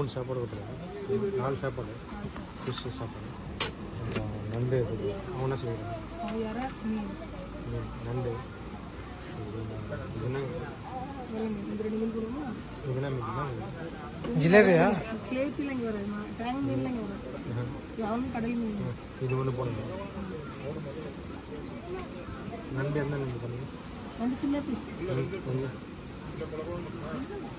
மூணு சாப்பாடு கொடுத்துருவாங்க நாலு சாப்பாடு ஃபிஷ் சாப்பாடு அப்புறம் நண்டு இருக்குது அவனா சொல்லிடுறாங்க யாரா மீன் நண்டு இதுனா வெள்ளை மீன் இந்த ரெண்டு மீன் போடுவோமா இதுனா மீன் ஜிலேபியா சேப்பில் இங்கே வராது டேங் மீன்லாம் இங்கே வராது யாரும் கடல் மீன் இது ஒன்று போடுங்க நண்டு எந்த நண்டு பண்ணுங்க ரெண்டு சின்ன பீஸ் கொஞ்சம்